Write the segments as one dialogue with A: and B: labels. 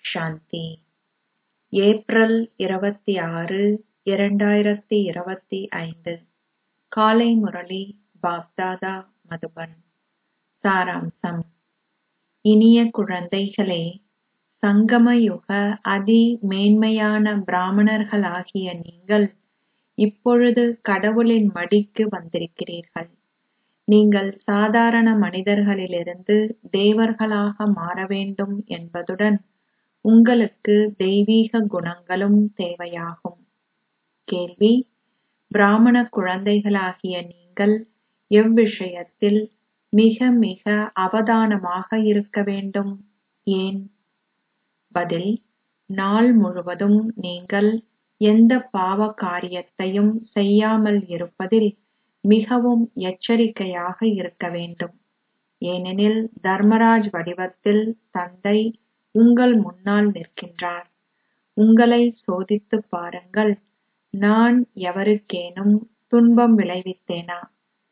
A: சாந்தி April இருபத்தி ஆறு இரண்டாயிரத்தி இருபத்தி ஐந்து காலை முரளி பாப்தாதா மதுபன் சாராம்சம் இனிய குழந்தைகளே சங்கமயுக அதி மேன்மையான பிராமணர்களாகிய நீங்கள் இப்பொழுது கடவுளின் மடிக்கு வந்திருக்கிறீர்கள் நீங்கள் சாதாரண மனிதர்களிலிருந்து தேவர்களாக மாற வேண்டும் என்பதுடன் உங்களுக்கு தெய்வீக குணங்களும் தேவையாகும் கேள்வி பிராமண குழந்தைகளாகிய நீங்கள் எவ்விஷயத்தில் மிக மிக அவதானமாக இருக்க வேண்டும் ஏன் பதில் நாள் முழுவதும் நீங்கள் எந்த பாவ காரியத்தையும் செய்யாமல் இருப்பதில் மிகவும் எச்சரிக்கையாக இருக்க வேண்டும் ஏனெனில் தர்மராஜ் வடிவத்தில் தந்தை உங்கள் முன்னால் நிற்கின்றார் உங்களை சோதித்துப் பாருங்கள் நான் எவருக்கேனும் துன்பம் விளைவித்தேனா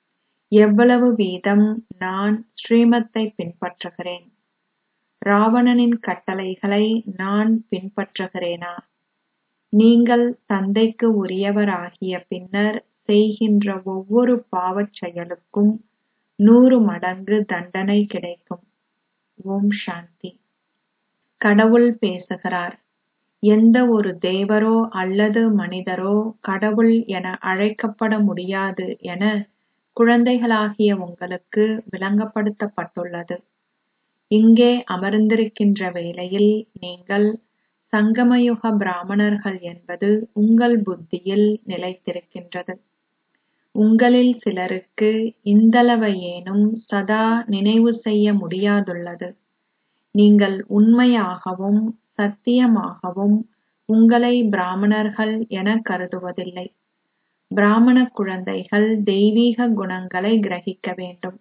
A: எவ்வளவு வீதம் நான் ஸ்ரீமத்தை பின்பற்றுகிறேன் ராவணனின் கட்டளைகளை நான் பின்பற்றுகிறேனா நீங்கள் தந்தைக்கு உரியவராகிய பின்னர் செய்கின்ற ஒவ்வொரு பாவச் செயலுக்கும் நூறு மடங்கு தண்டனை கிடைக்கும் ஓம் சாந்தி கடவுள் பேசுகிறார் எந்த ஒரு தேவரோ அல்லது மனிதரோ கடவுள் என அழைக்கப்பட முடியாது என குழந்தைகளாகிய உங்களுக்கு விளங்கப்படுத்தப்பட்டுள்ளது இங்கே அமர்ந்திருக்கின்ற வேளையில் நீங்கள் சங்கமயுக பிராமணர்கள் என்பது உங்கள் புத்தியில் நிலைத்திருக்கின்றது உங்களில் சிலருக்கு இந்தளவையேனும் சதா நினைவு செய்ய முடியாதுள்ளது நீங்கள் உண்மையாகவும் சத்தியமாகவும் உங்களை பிராமணர்கள் என கருதுவதில்லை பிராமண குழந்தைகள் தெய்வீக குணங்களை கிரகிக்க வேண்டும்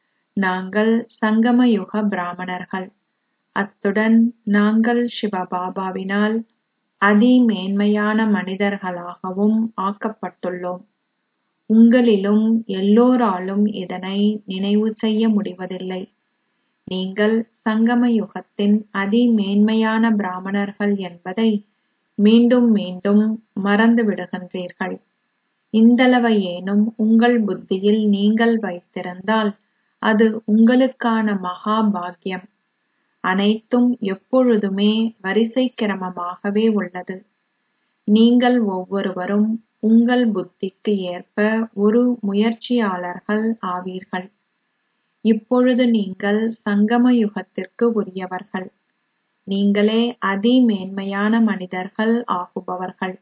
A: நாங்கள் சங்கமயுக பிராமணர்கள் அத்துடன் நாங்கள் சிவபாபாவினால் அதி மேன்மையான மனிதர்களாகவும் ஆக்கப்பட்டுள்ளோம் உங்களிலும் எல்லோராலும் இதனை நினைவு செய்ய முடிவதில்லை நீங்கள் சங்கம யுகத்தின் அதி மேன்மையான பிராமணர்கள் என்பதை மீண்டும் மீண்டும் மறந்து விடுகின்றீர்கள் இந்தளவையேனும் உங்கள் புத்தியில் நீங்கள் வைத்திருந்தால் அது உங்களுக்கான மகா பாக்கியம் அனைத்தும் எப்பொழுதுமே வரிசை கிரமமாகவே உள்ளது நீங்கள் ஒவ்வொருவரும் உங்கள் புத்திக்கு ஏற்ப ஒரு முயற்சியாளர்கள் ஆவீர்கள் இப்பொழுது நீங்கள் சங்கம யுகத்திற்கு உரியவர்கள் நீங்களே அதி மேன்மையான மனிதர்கள் ஆகுபவர்கள்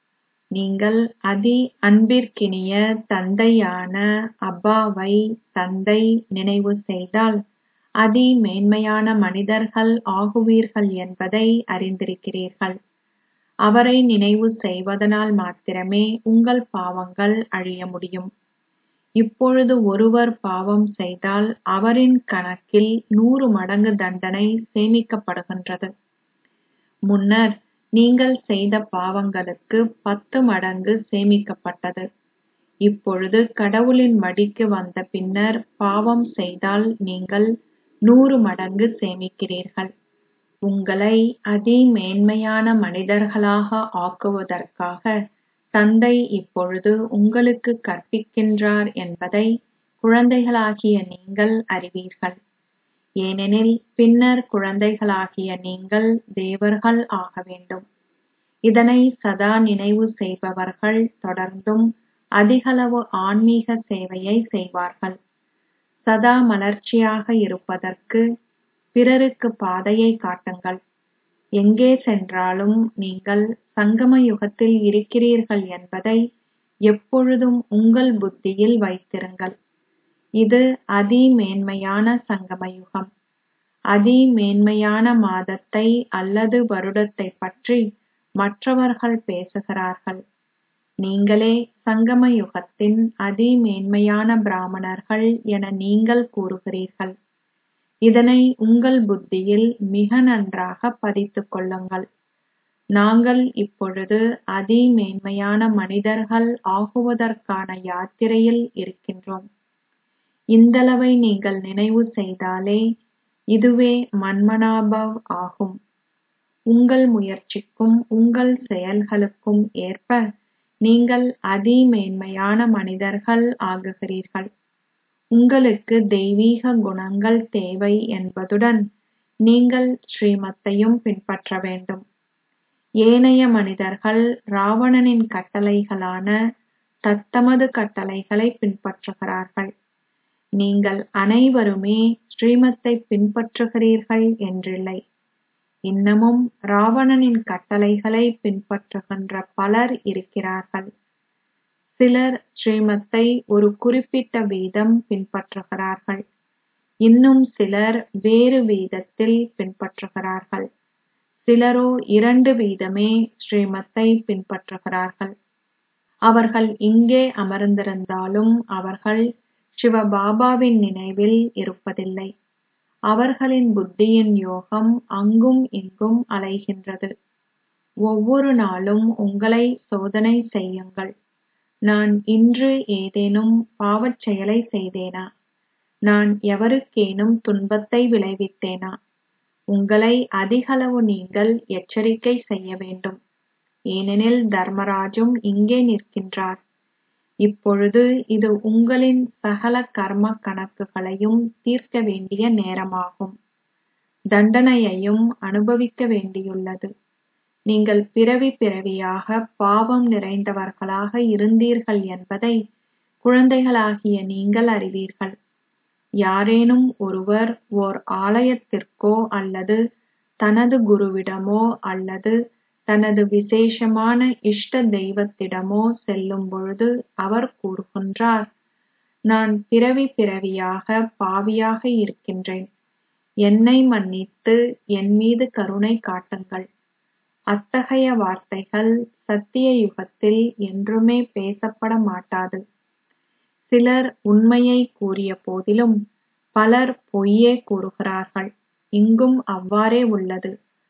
A: நீங்கள் அதி அன்பிற்கினிய தந்தையான அப்பாவை தந்தை நினைவு செய்தால் அதி மேன்மையான மனிதர்கள் ஆகுவீர்கள் என்பதை அறிந்திருக்கிறீர்கள் அவரை நினைவு செய்வதனால் மாத்திரமே உங்கள் பாவங்கள் அழிய முடியும் இப்பொழுது ஒருவர் பாவம் செய்தால் அவரின் கணக்கில் நூறு மடங்கு தண்டனை சேமிக்கப்படுகின்றது முன்னர் நீங்கள் செய்த பாவங்களுக்கு பத்து மடங்கு சேமிக்கப்பட்டது இப்பொழுது கடவுளின் மடிக்கு வந்த பின்னர் பாவம் செய்தால் நீங்கள் நூறு மடங்கு சேமிக்கிறீர்கள் உங்களை அதி மேன்மையான மனிதர்களாக ஆக்குவதற்காக தந்தை இப்பொழுது உங்களுக்கு கற்பிக்கின்றார் என்பதை குழந்தைகளாகிய நீங்கள் அறிவீர்கள் ஏனெனில் பின்னர் குழந்தைகளாகிய நீங்கள் தேவர்கள் ஆக வேண்டும் இதனை சதா நினைவு செய்பவர்கள் தொடர்ந்தும் அதிகளவு ஆன்மீக சேவையை செய்வார்கள் சதா மலர்ச்சியாக இருப்பதற்கு பிறருக்கு பாதையை காட்டுங்கள் எங்கே சென்றாலும் நீங்கள் சங்கம யுகத்தில் இருக்கிறீர்கள் என்பதை எப்பொழுதும் உங்கள் புத்தியில் வைத்திருங்கள் இது அதி மேன்மையான சங்கம யுகம் அதி மேன்மையான மாதத்தை அல்லது வருடத்தை பற்றி மற்றவர்கள் பேசுகிறார்கள் நீங்களே சங்கம யுகத்தின் அதி மேன்மையான பிராமணர்கள் என நீங்கள் கூறுகிறீர்கள் இதனை உங்கள் புத்தியில் மிக நன்றாக பதித்துக் கொள்ளுங்கள் நாங்கள் இப்பொழுது அதி மேன்மையான மனிதர்கள் ஆகுவதற்கான யாத்திரையில் இருக்கின்றோம் இந்தளவை நீங்கள் நினைவு செய்தாலே இதுவே மன்மனாபவ் ஆகும் உங்கள் முயற்சிக்கும் உங்கள் செயல்களுக்கும் ஏற்ப நீங்கள் அதிமேன்மையான மனிதர்கள் ஆகுகிறீர்கள் உங்களுக்கு தெய்வீக குணங்கள் தேவை என்பதுடன் நீங்கள் ஸ்ரீமத்தையும் பின்பற்ற வேண்டும் ஏனைய மனிதர்கள் ராவணனின் கட்டளைகளான தத்தமது கட்டளைகளை பின்பற்றுகிறார்கள் நீங்கள் அனைவருமே ஸ்ரீமத்தை பின்பற்றுகிறீர்கள் என்றில்லை இன்னமும் ராவணனின் கட்டளைகளை பின்பற்றுகின்ற பலர் இருக்கிறார்கள் சிலர் ஸ்ரீமத்தை ஒரு குறிப்பிட்ட வீதம் பின்பற்றுகிறார்கள் இன்னும் சிலர் வேறு வீதத்தில் பின்பற்றுகிறார்கள் சிலரோ இரண்டு வீதமே ஸ்ரீமத்தை பின்பற்றுகிறார்கள் அவர்கள் இங்கே அமர்ந்திருந்தாலும் அவர்கள் சிவபாபாவின் நினைவில் இருப்பதில்லை அவர்களின் புத்தியின் யோகம் அங்கும் இங்கும் அலைகின்றது ஒவ்வொரு நாளும் உங்களை சோதனை செய்யுங்கள் நான் இன்று ஏதேனும் பாவச் செயலை செய்தேனா நான் எவருக்கேனும் துன்பத்தை விளைவித்தேனா உங்களை அதிகளவு நீங்கள் எச்சரிக்கை செய்ய வேண்டும் ஏனெனில் தர்மராஜும் இங்கே நிற்கின்றார் இப்பொழுது இது உங்களின் சகல கர்ம கணக்குகளையும் தீர்க்க வேண்டிய நேரமாகும் தண்டனையையும் அனுபவிக்க வேண்டியுள்ளது நீங்கள் பிறவி பிறவியாக பாவம் நிறைந்தவர்களாக இருந்தீர்கள் என்பதை குழந்தைகளாகிய நீங்கள் அறிவீர்கள் யாரேனும் ஒருவர் ஓர் ஆலயத்திற்கோ அல்லது தனது குருவிடமோ அல்லது தனது விசேஷமான இஷ்ட தெய்வத்திடமோ செல்லும் பொழுது அவர் கூறுகின்றார் நான் பிறவி பிறவியாக பாவியாக இருக்கின்றேன் என்னை மன்னித்து என் மீது கருணை காட்டுங்கள் அத்தகைய வார்த்தைகள் சத்திய யுகத்தில் என்றுமே பேசப்பட மாட்டாது சிலர் உண்மையை கூறிய போதிலும் பலர் பொய்யே கூறுகிறார்கள் இங்கும் அவ்வாறே உள்ளது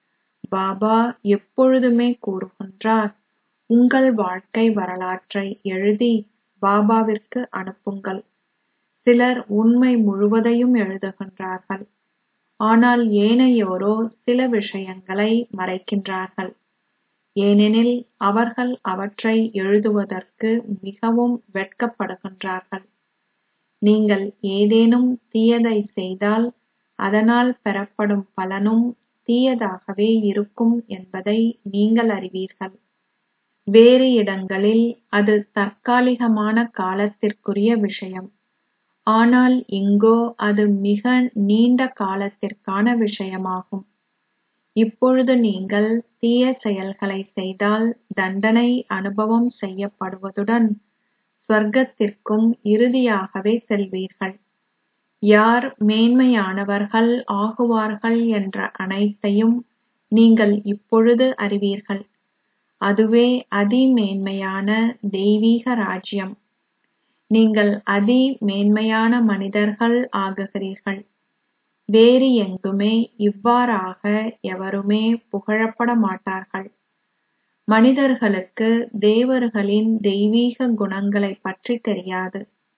A: பாபா எப்பொழுதுமே கூறுகின்றார் உங்கள் வாழ்க்கை வரலாற்றை எழுதி பாபாவிற்கு அனுப்புங்கள் சிலர் உண்மை முழுவதையும் எழுதுகின்றார்கள் ஆனால் ஏனையோரோ சில விஷயங்களை மறைக்கின்றார்கள் ஏனெனில் அவர்கள் அவற்றை எழுதுவதற்கு மிகவும் வெட்கப்படுகின்றார்கள் நீங்கள் ஏதேனும் தீயதை செய்தால் அதனால் பெறப்படும் பலனும் தீயதாகவே இருக்கும் என்பதை நீங்கள் அறிவீர்கள் வேறு இடங்களில் அது தற்காலிகமான காலத்திற்குரிய விஷயம் ஆனால் இங்கோ அது மிக நீண்ட காலத்திற்கான விஷயமாகும் இப்பொழுது நீங்கள் தீய செயல்களை செய்தால் தண்டனை அனுபவம் செய்யப்படுவதுடன் ஸ்வர்க்கத்திற்கும் இறுதியாகவே செல்வீர்கள் யார் மேன்மையானவர்கள் ஆகுவார்கள் என்ற அனைத்தையும் நீங்கள் இப்பொழுது அறிவீர்கள் அதுவே அதிமேன்மையான தெய்வீக ராஜ்யம் நீங்கள் அதி மேன்மையான மனிதர்கள் ஆகுகிறீர்கள் வேறு எங்குமே இவ்வாறாக எவருமே புகழப்பட மாட்டார்கள் மனிதர்களுக்கு தேவர்களின் தெய்வீக குணங்களைப் பற்றி தெரியாது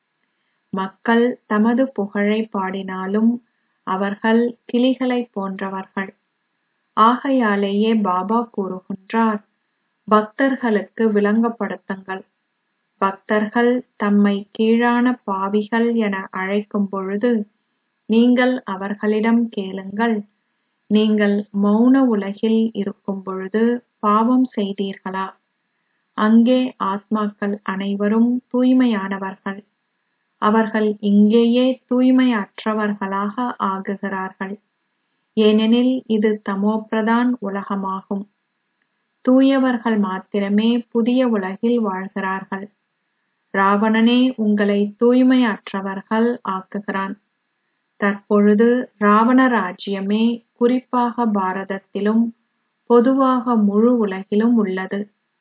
A: மக்கள் தமது புகழை பாடினாலும் அவர்கள் கிளிகளைப் போன்றவர்கள் ஆகையாலேயே பாபா கூறுகின்றார் பக்தர்களுக்கு விளங்கப்படுத்துங்கள் பக்தர்கள் தம்மை கீழான பாவிகள் என அழைக்கும் பொழுது நீங்கள் அவர்களிடம் கேளுங்கள் நீங்கள் மௌன உலகில் இருக்கும் பொழுது பாவம் செய்தீர்களா அங்கே ஆத்மாக்கள் அனைவரும் தூய்மையானவர்கள் அவர்கள் இங்கேயே தூய்மையற்றவர்களாக ஆகுகிறார்கள் ஏனெனில் இது தமோபிரதான் உலகமாகும் தூயவர்கள் மாத்திரமே புதிய உலகில் வாழ்கிறார்கள் ராவணனே உங்களை தூய்மையற்றவர்கள் ஆக்குகிறான் தற்பொழுது ராவண ராஜ்யமே குறிப்பாக பாரதத்திலும் பொதுவாக முழு உலகிலும் உள்ளது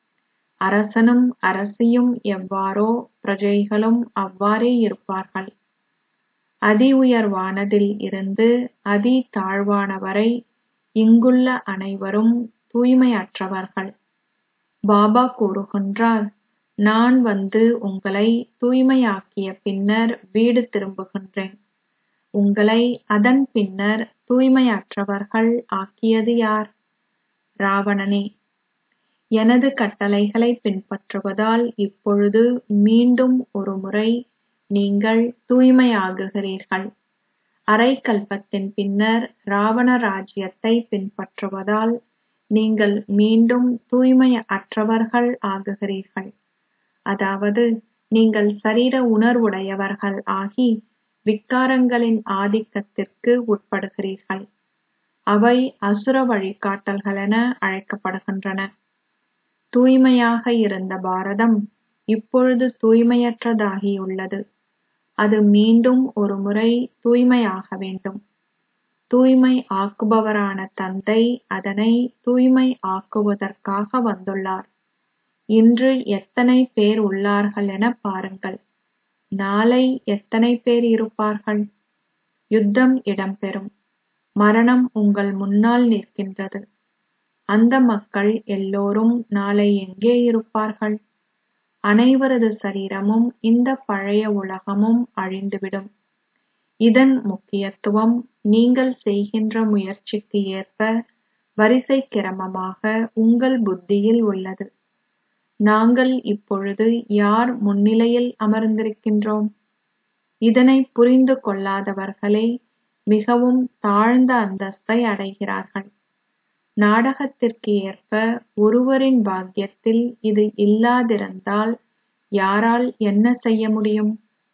A: அரசனும் அரசியும் எவ்வாறோ பிரஜைகளும் அவ்வாறே இருப்பார்கள் அதி உயர்வானதில் இருந்து அதி தாழ்வானவரை இங்குள்ள அனைவரும் தூய்மையற்றவர்கள் பாபா கூறுகின்றார் நான் வந்து உங்களை தூய்மையாக்கிய பின்னர் வீடு திரும்புகின்றேன் உங்களை அதன் பின்னர் தூய்மையற்றவர்கள் ஆக்கியது யார் ராவணனே எனது கட்டளைகளை பின்பற்றுவதால் இப்பொழுது மீண்டும் ஒருமுறை நீங்கள் தூய்மையாகுகிறீர்கள் அரை கல்பத்தின் பின்னர் ராவண ராஜ்யத்தை பின்பற்றுவதால் நீங்கள் மீண்டும் தூய்மை அற்றவர்கள் ஆகுகிறீர்கள் அதாவது நீங்கள் சரீர உணர்வுடையவர்கள் ஆகி விக்காரங்களின் ஆதிக்கத்திற்கு உட்படுகிறீர்கள் அவை அசுர வழிகாட்டல்களென அழைக்கப்படுகின்றன தூய்மையாக இருந்த பாரதம் இப்பொழுது தூய்மையற்றதாகியுள்ளது அது மீண்டும் ஒருமுறை தூய்மையாக வேண்டும் தூய்மை ஆக்குபவரான தந்தை அதனை தூய்மை ஆக்குவதற்காக வந்துள்ளார் இன்று எத்தனை பேர் உள்ளார்கள் என பாருங்கள் நாளை எத்தனை பேர் இருப்பார்கள் யுத்தம் இடம்பெறும் மரணம் உங்கள் முன்னால் நிற்கின்றது அந்த மக்கள் எல்லோரும் நாளை எங்கே இருப்பார்கள் அனைவரது சரீரமும் இந்த பழைய உலகமும் அழிந்துவிடும் இதன் முக்கியத்துவம் நீங்கள் செய்கின்ற முயற்சிக்கு ஏற்ப வரிசை கிரமமாக உங்கள் புத்தியில் உள்ளது நாங்கள் இப்பொழுது யார் முன்னிலையில் அமர்ந்திருக்கின்றோம் இதனை புரிந்து கொள்ளாதவர்களே மிகவும் தாழ்ந்த அந்தஸ்தை அடைகிறார்கள் நாடகத்திற்கு ஏற்ப ஒருவரின் பாக்கியத்தில் இது இல்லாதிருந்தால் யாரால் என்ன செய்ய முடியும்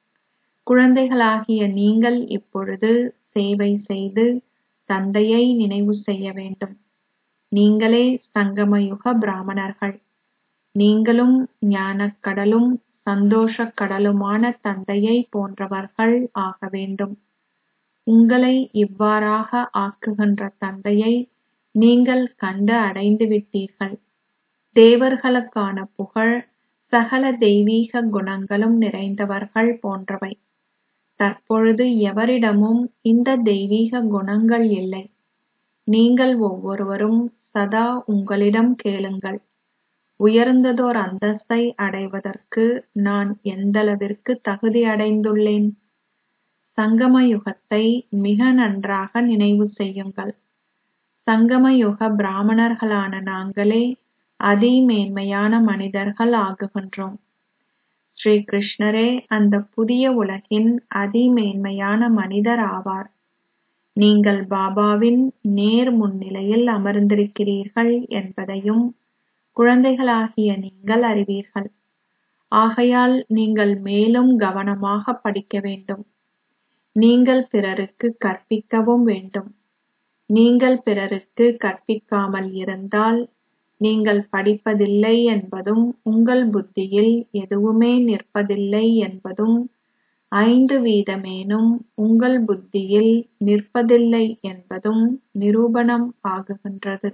A: குழந்தைகளாகிய நீங்கள் இப்பொழுது சேவை செய்து தந்தையை நினைவு செய்ய வேண்டும் நீங்களே சங்கமயுக பிராமணர்கள் நீங்களும் ஞானக் கடலும் சந்தோஷக் கடலுமான தந்தையை போன்றவர்கள் ஆக வேண்டும் உங்களை இவ்வாறாக ஆக்குகின்ற தந்தையை நீங்கள் கண்டு அடைந்து விட்டீர்கள் தேவர்களுக்கான புகழ் சகல தெய்வீக குணங்களும் நிறைந்தவர்கள் போன்றவை தற்பொழுது எவரிடமும் இந்த தெய்வீக குணங்கள் இல்லை நீங்கள் ஒவ்வொருவரும் சதா உங்களிடம் கேளுங்கள் உயர்ந்ததோர் அந்தஸ்தை அடைவதற்கு நான் எந்தளவிற்கு தகுதி அடைந்துள்ளேன் சங்கம யுகத்தை மிக நன்றாக நினைவு செய்யுங்கள் சங்கம யுக பிராமணர்களான நாங்களே அதிமேன்மையான மனிதர்கள் ஆகுகின்றோம் ஸ்ரீ கிருஷ்ணரே அந்த புதிய உலகின் அதிமேன்மையான மனிதர் ஆவார் நீங்கள் பாபாவின் நேர் முன்னிலையில் அமர்ந்திருக்கிறீர்கள் என்பதையும் குழந்தைகளாகிய நீங்கள் அறிவீர்கள் ஆகையால் நீங்கள் மேலும் கவனமாக படிக்க வேண்டும் நீங்கள் பிறருக்கு கற்பிக்கவும் வேண்டும் நீங்கள் பிறருக்கு கற்பிக்காமல் இருந்தால் நீங்கள் படிப்பதில்லை என்பதும் உங்கள் புத்தியில் எதுவுமே நிற்பதில்லை என்பதும் ஐந்து வீதமேனும் உங்கள் புத்தியில் நிற்பதில்லை என்பதும் நிரூபணம் ஆகுகின்றது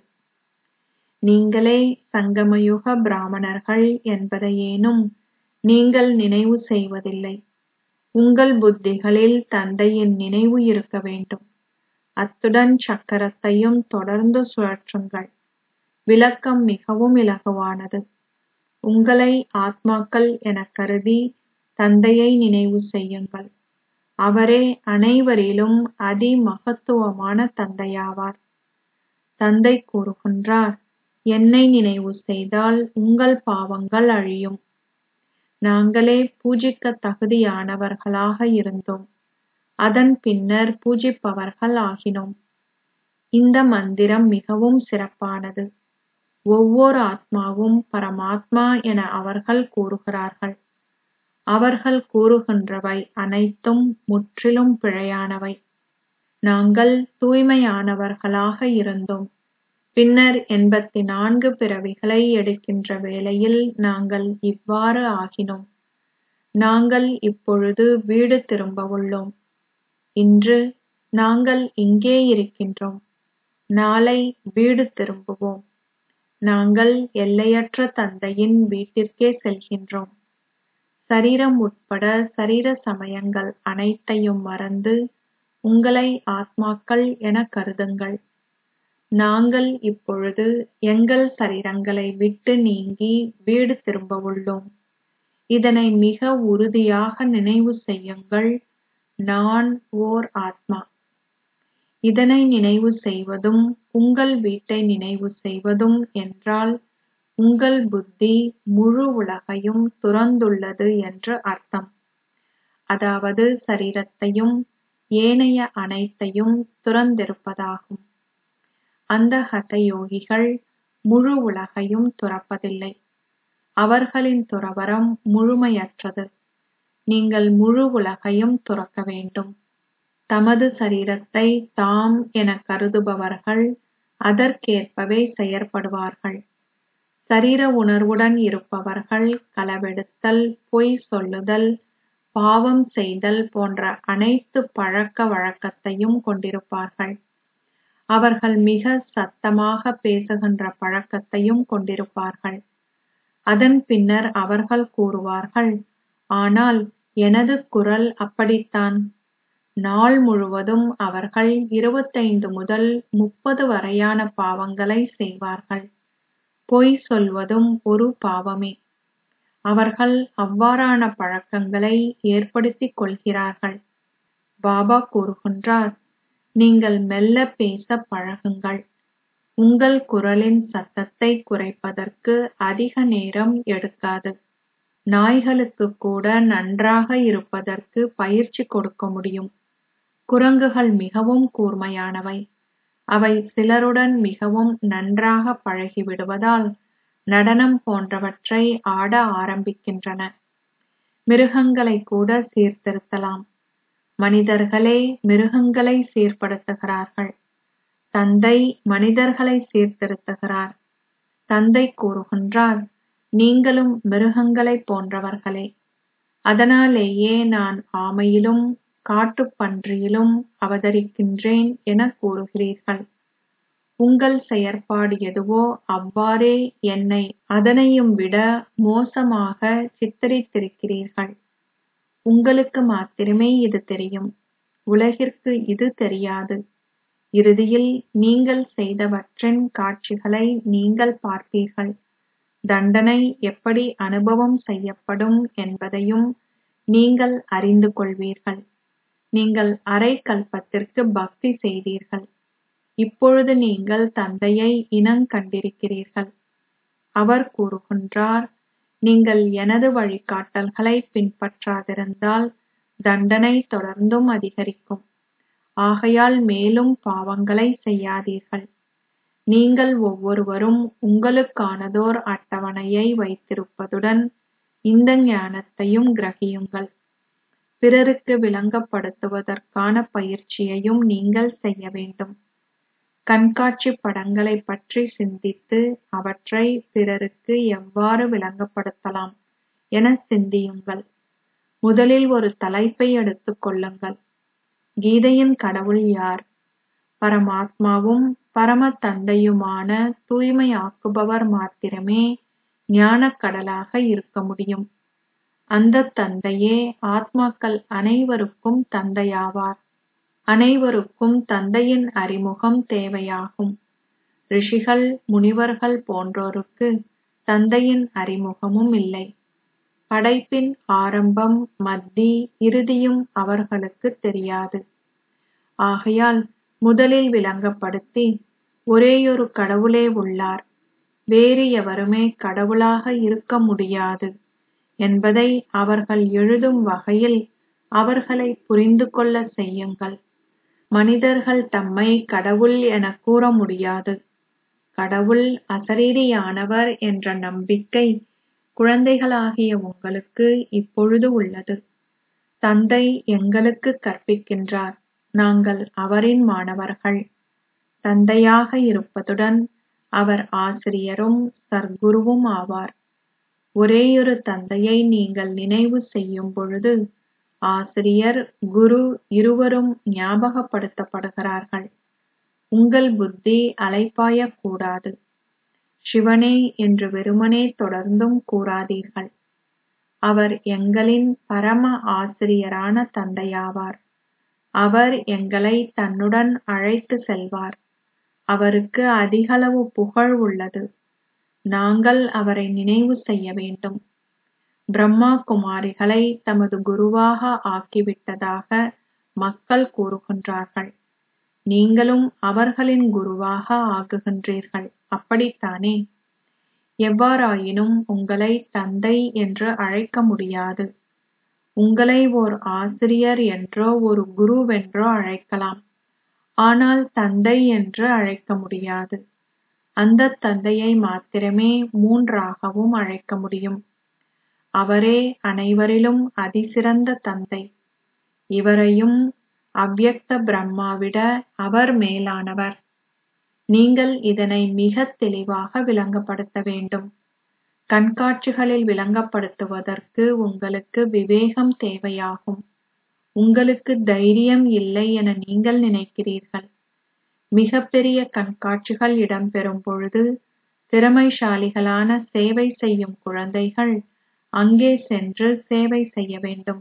A: நீங்களே சங்கமயுக பிராமணர்கள் என்பதையேனும் நீங்கள் நினைவு செய்வதில்லை உங்கள் புத்திகளில் தந்தையின் நினைவு இருக்க வேண்டும் அத்துடன் சக்கரத்தையும் தொடர்ந்து சுழற்றுங்கள் விளக்கம் மிகவும் இலகுவானது உங்களை ஆத்மாக்கள் எனக் கருதி தந்தையை நினைவு செய்யுங்கள் அவரே அனைவரிலும் அதிமகத்துவமான தந்தையாவார் தந்தை கூறுகின்றார் என்னை நினைவு செய்தால் உங்கள் பாவங்கள் அழியும் நாங்களே பூஜிக்க தகுதியானவர்களாக இருந்தோம் அதன் பின்னர் பூஜிப்பவர்கள் ஆகினோம் இந்த மந்திரம் மிகவும் சிறப்பானது ஒவ்வொரு ஆத்மாவும் பரமாத்மா என அவர்கள் கூறுகிறார்கள் அவர்கள் கூறுகின்றவை அனைத்தும் முற்றிலும் பிழையானவை நாங்கள் தூய்மையானவர்களாக இருந்தோம் பின்னர் எண்பத்தி நான்கு பிறவிகளை எடுக்கின்ற வேளையில் நாங்கள் இவ்வாறு ஆகினோம் நாங்கள் இப்பொழுது வீடு திரும்பவுள்ளோம் இன்று நாங்கள் இங்கே இருக்கின்றோம் நாளை வீடு திரும்புவோம் நாங்கள் எல்லையற்ற தந்தையின் வீட்டிற்கே செல்கின்றோம் சரீரம் உட்பட சரீர சமயங்கள் அனைத்தையும் மறந்து உங்களை ஆத்மாக்கள் என கருதுங்கள் நாங்கள் இப்பொழுது எங்கள் சரீரங்களை விட்டு நீங்கி வீடு திரும்பவுள்ளோம் இதனை மிக உறுதியாக நினைவு செய்யுங்கள் நான் ஓர் ஆத்மா இதனை நினைவு செய்வதும் உங்கள் வீட்டை நினைவு செய்வதும் என்றால் உங்கள் புத்தி முழு உலகையும் துறந்துள்ளது என்று அர்த்தம் அதாவது சரீரத்தையும் ஏனைய அனைத்தையும் துறந்திருப்பதாகும் அந்த ஹதயோகிகள் முழு உலகையும் துறப்பதில்லை அவர்களின் துறவறம் முழுமையற்றது நீங்கள் முழு உலகையும் துறக்க வேண்டும் தமது சரீரத்தை தாம் என கருதுபவர்கள் அதற்கேற்பவே செயற்படுவார்கள் சரீர உணர்வுடன் இருப்பவர்கள் களவெடுத்தல் பொய் சொல்லுதல் பாவம் செய்தல் போன்ற அனைத்து பழக்க வழக்கத்தையும் கொண்டிருப்பார்கள் அவர்கள் மிக சத்தமாக பேசுகின்ற பழக்கத்தையும் கொண்டிருப்பார்கள் அதன் பின்னர் அவர்கள் கூறுவார்கள் ஆனால் எனது குரல் அப்படித்தான் நாள் முழுவதும் அவர்கள் இருபத்தைந்து முதல் முப்பது வரையான பாவங்களை செய்வார்கள் பொய் சொல்வதும் ஒரு பாவமே அவர்கள் அவ்வாறான பழக்கங்களை ஏற்படுத்திக் கொள்கிறார்கள் பாபா கூறுகின்றார் நீங்கள் மெல்ல பேச பழகுங்கள் உங்கள் குரலின் சத்தத்தை குறைப்பதற்கு அதிக நேரம் எடுக்காது நாய்களுக்கு கூட நன்றாக இருப்பதற்கு பயிற்சி கொடுக்க முடியும் குரங்குகள் மிகவும் கூர்மையானவை அவை சிலருடன் மிகவும் நன்றாக பழகிவிடுவதால் நடனம் போன்றவற்றை ஆட ஆரம்பிக்கின்றன மிருகங்களை கூட சீர்திருத்தலாம் மனிதர்களே மிருகங்களை சீர்படுத்துகிறார்கள் தந்தை மனிதர்களை சீர்திருத்துகிறார் தந்தை கூறுகின்றார் நீங்களும் மிருகங்களைப் போன்றவர்களே அதனாலேயே நான் ஆமையிலும் காட்டுப்பன்றியிலும் அவதரிக்கின்றேன் என கூறுகிறீர்கள் உங்கள் செயற்பாடு எதுவோ அவ்வாறே என்னை அதனையும் விட மோசமாக சித்தரித்திருக்கிறீர்கள் உங்களுக்கு மாத்திரமே இது தெரியும் உலகிற்கு இது தெரியாது இறுதியில் நீங்கள் செய்தவற்றின் காட்சிகளை நீங்கள் பார்ப்பீர்கள் தண்டனை எப்படி அனுபவம் செய்யப்படும் என்பதையும் நீங்கள் அறிந்து கொள்வீர்கள் நீங்கள் அரை கல்பத்திற்கு பக்தி செய்தீர்கள் இப்பொழுது நீங்கள் தந்தையை இனங்கண்டிருக்கிறீர்கள் அவர் கூறுகின்றார் நீங்கள் எனது வழிகாட்டல்களை பின்பற்றாதிருந்தால் தண்டனை தொடர்ந்தும் அதிகரிக்கும் ஆகையால் மேலும் பாவங்களை செய்யாதீர்கள் நீங்கள் ஒவ்வொருவரும் உங்களுக்கானதோர் அட்டவணையை வைத்திருப்பதுடன் இந்த ஞானத்தையும் கிரகியுங்கள் பிறருக்கு விளங்கப்படுத்துவதற்கான பயிற்சியையும் நீங்கள் செய்ய வேண்டும் கண்காட்சி படங்களை பற்றி சிந்தித்து அவற்றை பிறருக்கு எவ்வாறு விளங்கப்படுத்தலாம் என சிந்தியுங்கள் முதலில் ஒரு தலைப்பை எடுத்துக் கொள்ளுங்கள் கீதையின் கடவுள் யார் பரமாத்மாவும் பரம தந்தையுமான தூய்மையாக்குபவர் மாத்திரமே ஞானக் கடலாக இருக்க முடியும் அந்த தந்தையே ஆத்மாக்கள் அனைவருக்கும் தந்தையாவார் அனைவருக்கும் தந்தையின் அறிமுகம் தேவையாகும் ரிஷிகள் முனிவர்கள் போன்றோருக்கு தந்தையின் அறிமுகமும் இல்லை படைப்பின் ஆரம்பம் மத்தி இறுதியும் அவர்களுக்கு தெரியாது ஆகையால் முதலில் விளங்கப்படுத்தி ஒரேயொரு கடவுளே உள்ளார் வேறு எவருமே கடவுளாக இருக்க முடியாது என்பதை அவர்கள் எழுதும் வகையில் அவர்களை புரிந்து கொள்ள செய்யுங்கள் மனிதர்கள் தம்மை கடவுள் என கூற முடியாது கடவுள் அசரீரியானவர் என்ற நம்பிக்கை குழந்தைகளாகிய உங்களுக்கு இப்பொழுது உள்ளது தந்தை எங்களுக்கு கற்பிக்கின்றார் நாங்கள் அவரின் மாணவர்கள் தந்தையாக இருப்பதுடன் அவர் ஆசிரியரும் சர்க்குருவும் ஆவார் ஒரேயொரு தந்தையை நீங்கள் நினைவு செய்யும் பொழுது ஆசிரியர் குரு இருவரும் ஞாபகப்படுத்தப்படுகிறார்கள் உங்கள் புத்தி அலைபாயக் கூடாது சிவனே என்று வெறுமனே தொடர்ந்தும் கூறாதீர்கள் அவர் எங்களின் பரம ஆசிரியரான தந்தையாவார் அவர் எங்களை தன்னுடன் அழைத்து செல்வார் அவருக்கு அதிகளவு புகழ் உள்ளது நாங்கள் அவரை நினைவு செய்ய வேண்டும் பிரம்மா குமாரிகளை தமது குருவாக ஆக்கிவிட்டதாக மக்கள் கூறுகின்றார்கள் நீங்களும் அவர்களின் குருவாக ஆகுகின்றீர்கள் அப்படித்தானே எவ்வாறாயினும் உங்களை தந்தை என்று அழைக்க முடியாது உங்களை ஓர் ஆசிரியர் என்றோ ஒரு குருவென்றோ அழைக்கலாம் ஆனால் தந்தை என்று அழைக்க முடியாது அந்த தந்தையை மாத்திரமே மூன்றாகவும் அழைக்க முடியும் அவரே அனைவரிலும் அதிசிறந்த தந்தை இவரையும் அவ்யக்த பிரம்மாவிட அவர் மேலானவர் நீங்கள் இதனை மிகத் தெளிவாக விளங்கப்படுத்த வேண்டும் கண்காட்சிகளில் விளங்கப்படுத்துவதற்கு உங்களுக்கு விவேகம் தேவையாகும் உங்களுக்கு தைரியம் இல்லை என நீங்கள் நினைக்கிறீர்கள் மிகப்பெரிய கண்காட்சிகள் இடம்பெறும் பொழுது திறமைசாலிகளான சேவை செய்யும் குழந்தைகள் அங்கே சென்று சேவை செய்ய வேண்டும்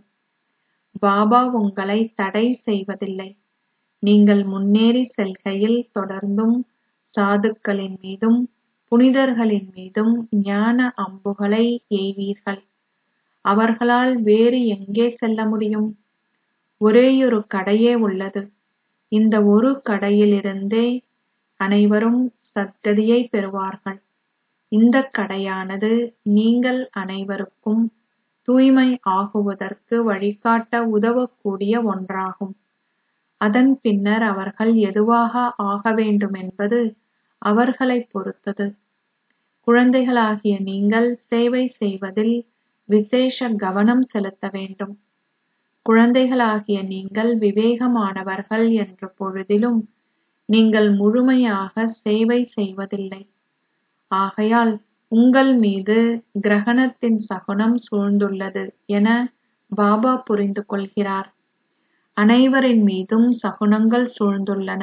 A: பாபா உங்களை தடை செய்வதில்லை நீங்கள் முன்னேறி செல்கையில் தொடர்ந்தும் சாதுக்களின் மீதும் புனிதர்களின் மீதும் ஞான அம்புகளை எய்வீர்கள் அவர்களால் வேறு எங்கே செல்ல முடியும் ஒரேயொரு கடையே உள்ளது இந்த ஒரு கடையிலிருந்தே அனைவரும் சத்கதியை பெறுவார்கள் இந்த கடையானது நீங்கள் அனைவருக்கும் தூய்மை ஆகுவதற்கு வழிகாட்ட உதவக்கூடிய ஒன்றாகும் அதன் பின்னர் அவர்கள் எதுவாக ஆக வேண்டுமென்பது அவர்களைப் பொறுத்தது குழந்தைகளாகிய நீங்கள் சேவை செய்வதில் விசேஷ கவனம் செலுத்த வேண்டும் குழந்தைகளாகிய நீங்கள் விவேகமானவர்கள் என்ற பொழுதிலும் நீங்கள் முழுமையாக சேவை செய்வதில்லை ஆகையால் உங்கள் மீது கிரகணத்தின் சகுனம் சூழ்ந்துள்ளது என பாபா புரிந்து கொள்கிறார் அனைவரின் மீதும் சகுனங்கள் சூழ்ந்துள்ளன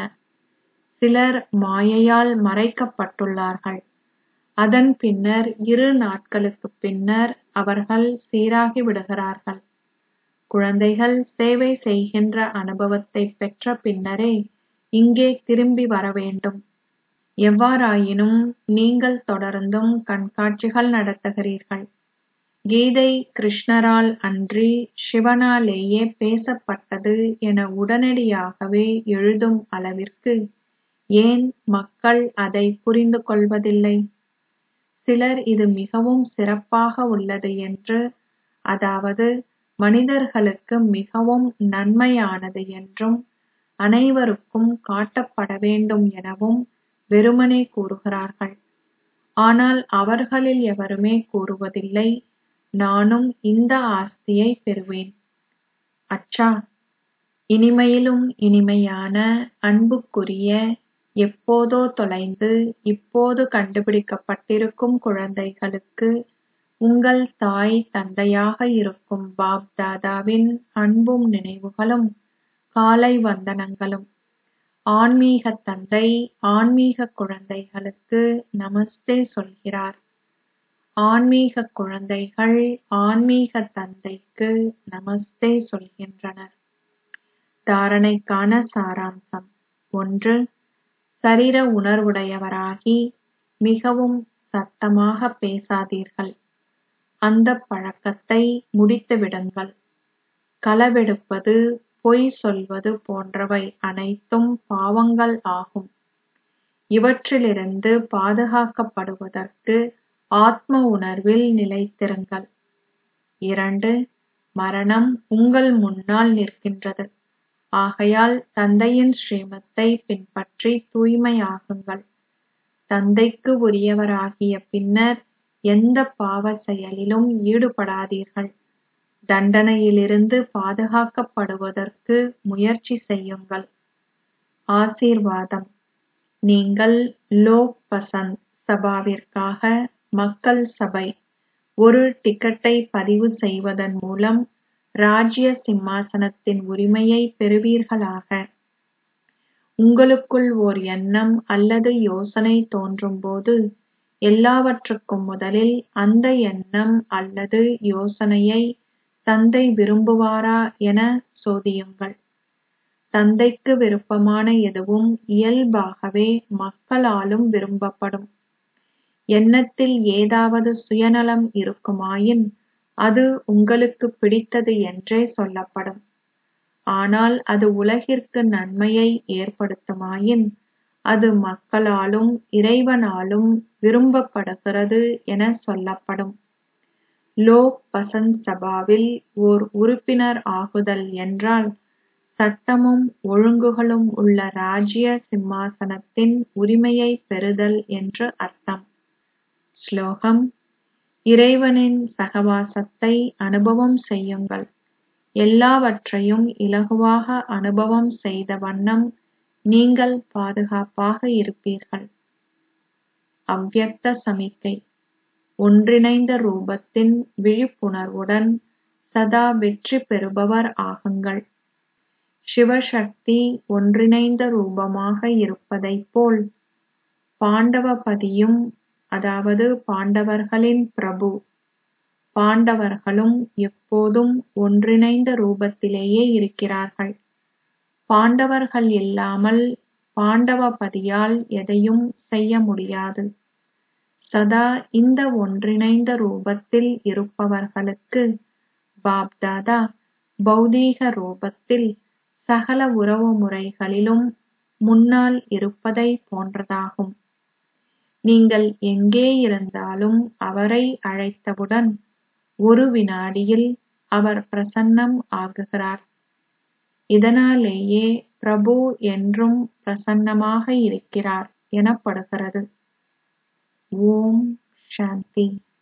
A: சிலர் மாயையால் மறைக்கப்பட்டுள்ளார்கள் அதன் பின்னர் இரு நாட்களுக்குப் பின்னர் அவர்கள் சீராகி விடுகிறார்கள் குழந்தைகள் சேவை செய்கின்ற அனுபவத்தை பெற்ற பின்னரே இங்கே திரும்பி வர வேண்டும் எவ்வாறாயினும் நீங்கள் தொடர்ந்தும் கண்காட்சிகள் நடத்துகிறீர்கள் கீதை கிருஷ்ணரால் அன்றி சிவனாலேயே பேசப்பட்டது என உடனடியாகவே எழுதும் அளவிற்கு ஏன் மக்கள் அதை புரிந்து கொள்வதில்லை சிலர் இது மிகவும் சிறப்பாக உள்ளது என்று அதாவது மனிதர்களுக்கு மிகவும் நன்மையானது என்றும் அனைவருக்கும் காட்டப்பட வேண்டும் எனவும் வெறுமனே கூறுகிறார்கள் ஆனால் அவர்களில் எவருமே கூறுவதில்லை நானும் இந்த ஆஸ்தியை பெறுவேன் அச்சா இனிமையிலும் இனிமையான அன்புக்குரிய எப்போதோ தொலைந்து இப்போது கண்டுபிடிக்கப்பட்டிருக்கும் குழந்தைகளுக்கு உங்கள் தாய் தந்தையாக இருக்கும் பாப் தாதாவின் அன்பும் நினைவுகளும் காலை வந்தனங்களும் ஆன்மீக தந்தை ஆன்மீக குழந்தைகளுக்கு நமஸ்தே சொல்கிறார் ஆன்மீக குழந்தைகள் ஆன்மீக தந்தைக்கு நமஸ்தே சொல்கின்றனர் தாரணைக்கான சாராம்சம் ஒன்று சரீர உணர்வுடையவராகி மிகவும் சத்தமாக பேசாதீர்கள் அந்த பழக்கத்தை முடித்துவிடுங்கள் களவெடுப்பது பொய் சொல்வது போன்றவை அனைத்தும் பாவங்கள் ஆகும் இவற்றிலிருந்து பாதுகாக்கப்படுவதற்கு ஆத்ம உணர்வில் நிலைத்திருங்கள் இரண்டு மரணம் உங்கள் முன்னால் நிற்கின்றது ஆகையால் தந்தையின் ஸ்ரீமத்தை பின்பற்றி தூய்மையாகுங்கள் தந்தைக்கு உரியவராகிய பின்னர் எந்த பாவ செயலிலும் ஈடுபடாதீர்கள் தண்டனையிலிருந்து பாதுகாக்கப்படுவதற்கு முயற்சி செய்யுங்கள் ஆசீர்வாதம் நீங்கள் லோக் பசந்த் சபாவிற்காக மக்கள் சபை ஒரு டிக்கெட்டை பதிவு செய்வதன் மூலம் ராஜ்ய சிம்மாசனத்தின் உரிமையை பெறுவீர்களாக உங்களுக்குள் ஓர் எண்ணம் அல்லது யோசனை தோன்றும்போது எல்லாவற்றுக்கும் முதலில் அந்த எண்ணம் அல்லது யோசனையை தந்தை விரும்புவாரா என சோதியுங்கள் தந்தைக்கு விருப்பமான எதுவும் இயல்பாகவே மக்களாலும் விரும்பப்படும் எண்ணத்தில் ஏதாவது சுயநலம் இருக்குமாயின் அது உங்களுக்கு பிடித்தது என்றே சொல்லப்படும் ஆனால் அது உலகிற்கு நன்மையை ஏற்படுத்துமாயின் அது மக்களாலும் இறைவனாலும் விரும்பப்படுகிறது என சொல்லப்படும் லோக் பசந்த் சபாவில் ஓர் உறுப்பினர் ஆகுதல் என்றால் சட்டமும் ஒழுங்குகளும் உள்ள ராஜ்ய சிம்மாசனத்தின் உரிமையை பெறுதல் என்று அர்த்தம் ஸ்லோகம் இறைவனின் சகவாசத்தை அனுபவம் செய்யுங்கள் எல்லாவற்றையும் இலகுவாக அனுபவம் செய்த வண்ணம் நீங்கள் பாதுகாப்பாக இருப்பீர்கள் அவ்யக்த சமிக்கை ஒன்றிணைந்த ரூபத்தின் விழிப்புணர்வுடன் சதா வெற்றி பெறுபவர் ஆகுங்கள் சிவசக்தி ஒன்றிணைந்த ரூபமாக இருப்பதைப் போல் பாண்டவபதியும் அதாவது பாண்டவர்களின் பிரபு பாண்டவர்களும் எப்போதும் ஒன்றிணைந்த ரூபத்திலேயே இருக்கிறார்கள் பாண்டவர்கள் இல்லாமல் பாண்டவபதியால் எதையும் செய்ய முடியாது சதா இந்த ஒன்றிணைந்த ரூபத்தில் இருப்பவர்களுக்கு பாப்தாதா பௌதீக ரூபத்தில் சகல உறவுமுறைகளிலும் முன்னால் இருப்பதை போன்றதாகும் நீங்கள் எங்கே இருந்தாலும் அவரை அழைத்தவுடன் ஒரு வினாடியில் அவர் பிரசன்னம் ஆகுகிறார் இதனாலேயே பிரபு என்றும் பிரசன்னமாக இருக்கிறார் எனப்படுகிறது ஓம் சாந்தி